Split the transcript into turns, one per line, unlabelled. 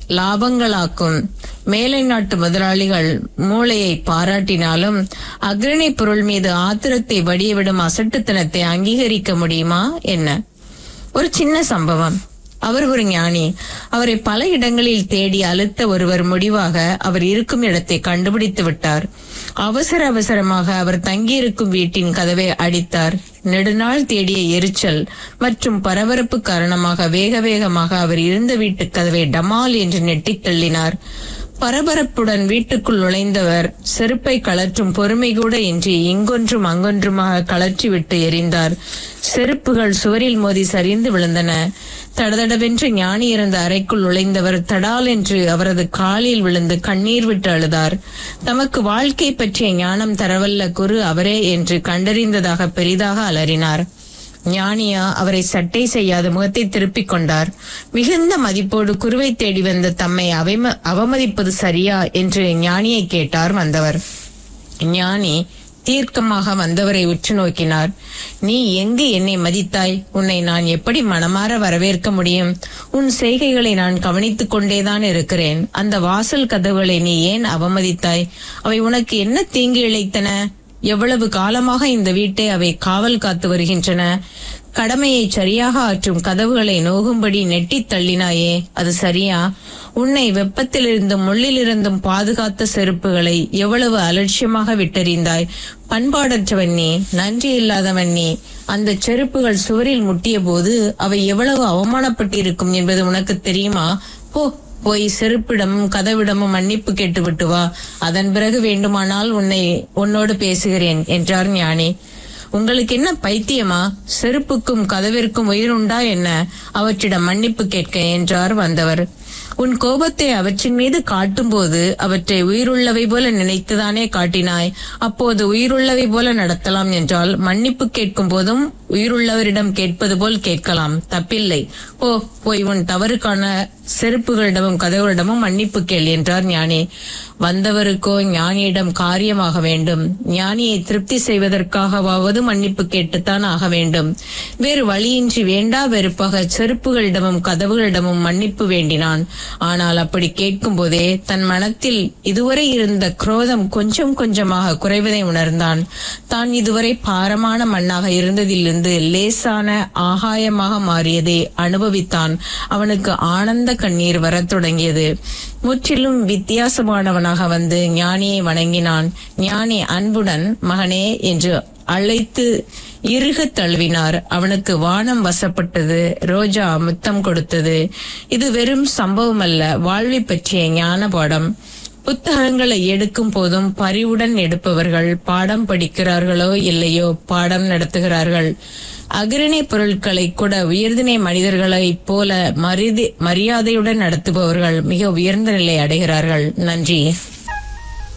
லாபங்களாக்கும் மேலை நாட்டு முதலாளிகள் மூளையை பாராட்டினாலும் அக்ரணி பொருள் மீது ஆத்திரத்தை வடியவிடும் அசட்டுத்தனத்தை அங்கீகரிக்க முடியுமா என்ன ஒரு சின்ன சம்பவம் அவர் ஒரு ஞானி அவரை பல இடங்களில் தேடி அழுத்த ஒருவர் முடிவாக அவர் இருக்கும் இடத்தை கண்டுபிடித்து விட்டார் அவசர அவசரமாக அவர் தங்கியிருக்கும் வீட்டின் கதவை அடித்தார் நெடுநாள் தேடிய எரிச்சல் மற்றும் பரபரப்பு காரணமாக வேக வேகமாக அவர் இருந்த வீட்டு கதவை டமால் என்று நெட்டித் தள்ளினார் பரபரப்புடன் வீட்டுக்குள் நுழைந்தவர் செருப்பை கழற்றும் பொறுமை கூட இன்றி இங்கொன்றும் அங்கொன்றுமாக கழற்றி விட்டு எறிந்தார் செருப்புகள் சுவரில் மோதி சரிந்து விழுந்தன தடதடவென்று ஞானி இருந்த அறைக்குள் நுழைந்தவர் தடால் என்று அவரது காலில் விழுந்து கண்ணீர் விட்டு அழுதார் தமக்கு வாழ்க்கை பற்றிய ஞானம் தரவல்ல குரு அவரே என்று கண்டறிந்ததாக பெரிதாக அலறினார் ஞானியா அவரை சட்டை செய்யாத முகத்தை திருப்பிக் கொண்டார் மிகுந்த மதிப்போடு குருவை தேடி வந்த தம்மை அவம- அவமதிப்பது சரியா என்று ஞானியை கேட்டார் வந்தவர் ஞானி தீர்க்கமாக வந்தவரை உற்று நோக்கினார் நீ எங்கு என்னை மதித்தாய் உன்னை நான் எப்படி மனமாற வரவேற்க முடியும் உன் செய்கைகளை நான் கவனித்துக் கொண்டேதான் இருக்கிறேன் அந்த வாசல் கதவுகளை நீ ஏன் அவமதித்தாய் அவை உனக்கு என்ன தீங்கு இழைத்தன எவ்வளவு காலமாக இந்த வீட்டை அவை காவல் காத்து வருகின்றன கடமையை சரியாக ஆற்றும் கதவுகளை நோகும்படி நெட்டித் தள்ளினாயே அது சரியா உன்னை வெப்பத்திலிருந்தும் முள்ளிலிருந்தும் பாதுகாத்த செருப்புகளை எவ்வளவு அலட்சியமாக விட்டெறிந்தாய் பண்பாடற்றவன் நீ நன்றி இல்லாதவன் நீ அந்த செருப்புகள் சுவரில் முட்டிய போது அவை எவ்வளவு அவமானப்பட்டிருக்கும் என்பது உனக்கு தெரியுமா போ போய் செருப்பிடமும் கதவிடமும் மன்னிப்பு கேட்டு விட்டு வா அதன் பிறகு வேண்டுமானால் உன்னை உன்னோடு பேசுகிறேன் என்றார் ஞானி உங்களுக்கு என்ன பைத்தியமா செருப்புக்கும் கதவிற்கும் உயிருண்டா என்ன அவற்றிடம் மன்னிப்பு கேட்க என்றார் வந்தவர் உன் கோபத்தை அவற்றின் மீது காட்டும்போது அவற்றை உயிருள்ளவை போல நினைத்துதானே காட்டினாய் அப்போது உயிருள்ளவை போல நடத்தலாம் என்றால் மன்னிப்பு கேட்கும் போதும் உயிருள்ளவரிடம் கேட்பது போல் கேட்கலாம் தப்பில்லை ஓ போய் உன் தவறுக்கான செருப்புகளிடமும் கதவுகளிடமும் மன்னிப்பு கேள் என்றார் ஞானி வந்தவருக்கோ ஞானியிடம் காரியமாக வேண்டும் ஞானியை திருப்தி செய்வதற்காகவாவது மன்னிப்பு கேட்டுத்தான் ஆக வேண்டும் வேறு வழியின்றி வேண்டா வெறுப்பாக செருப்புகளிடமும் கதவுகளிடமும் மன்னிப்பு வேண்டினான் ஆனால் அப்படி கேட்கும் போதே தன் மனத்தில் இதுவரை இருந்த குரோதம் கொஞ்சம் கொஞ்சமாக குறைவதை உணர்ந்தான் தான் இதுவரை பாரமான மண்ணாக இருந்ததிலிருந்து லேசான ஆகாயமாக மாறியதை அனுபவித்தான் அவனுக்கு ஆனந்த கண்ணீர் வரத் தொடங்கியது முற்றிலும் வித்தியாசமானவனாக வந்து ஞானியை வணங்கினான் ஞானி அன்புடன் மகனே என்று அழைத்து இறுகத் தழுவினார் அவனுக்கு வானம் வசப்பட்டது ரோஜா முத்தம் கொடுத்தது இது வெறும் சம்பவம் அல்ல வாழ்வை பற்றிய ஞான பாடம் புத்தகங்களை எடுக்கும் போதும் பரிவுடன் எடுப்பவர்கள் பாடம் படிக்கிறார்களோ இல்லையோ பாடம் நடத்துகிறார்கள் அகிரணி பொருட்களை கூட உயர்தினை மனிதர்களைப் போல மரிதி மரியாதையுடன் நடத்துபவர்கள் மிக உயர்ந்த நிலை அடைகிறார்கள் நன்றி